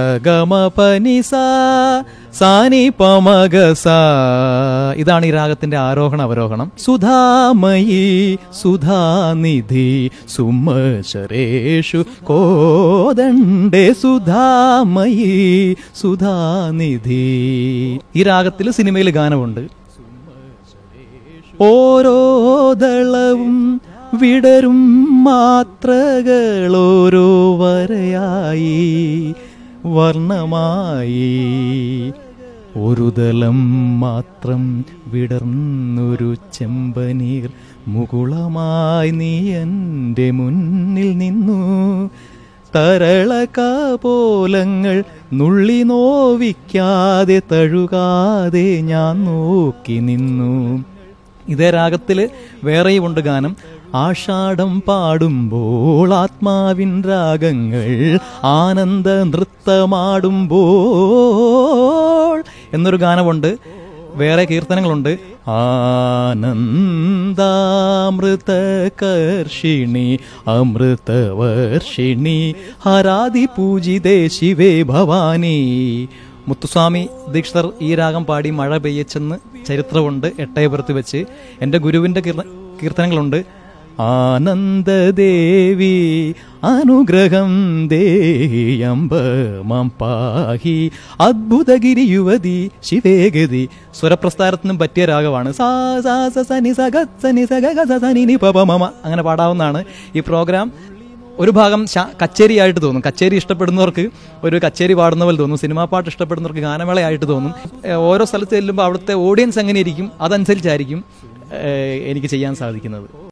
ഗമ പനി സാ സാനി പമഗ സാ ഇതാണ് ഈ രാഗത്തിന്റെ ആരോഹണ അവരോഹണം സുധാമയി സുധാനിധി സുമശരേഷു കോദണ്ഡേ സുധാമയി സുധാനിധി ഈ രാഗത്തിൽ സിനിമയിൽ ഗാനമുണ്ട് ഓരോ ദളവും വിടരും മാത്രകൾ ഓരോ വരയായി വർണ്ണമായി ഒരു ദളം മാത്രം വിടർന്നൊരു ചെമ്പനീർ മുകുളമായി നീ എൻ്റെ മുന്നിൽ നിന്നു തരള കാപോലങ്ങൾ നുള്ളി നോവിക്കാതെ തഴുകാതെ ഞാൻ നോക്കി നിന്നു ഇതേ രാഗത്തില് വേറെയും ഉണ്ട് ഗാനം ആഷാഢം പാടുമ്പോൾ ആത്മാവിൻ രാഗങ്ങൾ ആനന്ദ നൃത്തമാടുമ്പോൾ എന്നൊരു ഗാനമുണ്ട് വേറെ കീർത്തനങ്ങളുണ്ട് ആനന്ദാമൃത കർഷിണി അമൃതവർഷിണി ഹരാതി പൂജിതേ ശിവേ ഭവാനി മുത്തുസ്വാമി ദീക്ഷിതർ ഈ രാഗം പാടി മഴ പെയ്യച്ചെന്ന് ചരിത്രമുണ്ട് എട്ടയപുരത്ത് വെച്ച് എൻ്റെ ഗുരുവിൻ്റെ കീർത്ത കീർത്തനങ്ങളുണ്ട് ആനന്ദദേവി അനുഗ്രഹം ദേയമ്പ മാം പാഹി അദ്ഭുതഗിരി യുവതി ശിവേഗതി സ്വരപ്രസ്ഥാനത്തിനും പറ്റിയ രാഗമാണ് സാ സാ സ സനി സ ഗ സനി സ ഗ ഗ സ സനി നി പ പ മ മ. അങ്ങനെ പാടാവുന്നതാണ് ഈ പ്രോഗ്രാം ഒരു ഭാഗം ശ- കച്ചേരിയായിട്ട് തോന്നും കച്ചേരി ഇഷ്ടപ്പെടുന്നവർക്ക് ഒരു കച്ചേരി പാടുന്ന പോലെ തോന്നും സിനിമാ പാട്ട് ഇഷ്ടപ്പെടുന്നവർക്ക് ഗാനമേളയായിട്ട് തോന്നും ഏഹ് ഓരോ സ്ഥലത്ത് ചെല്ലുമ്പോൾ അവിടുത്തെ ഓഡിയൻസ് എങ്ങനെയിരിക്കും അതനുസരിച്ചായിരിക്കും ഏഹ് എനിക്ക് ചെയ്യാൻ സാധിക്കുന്നത്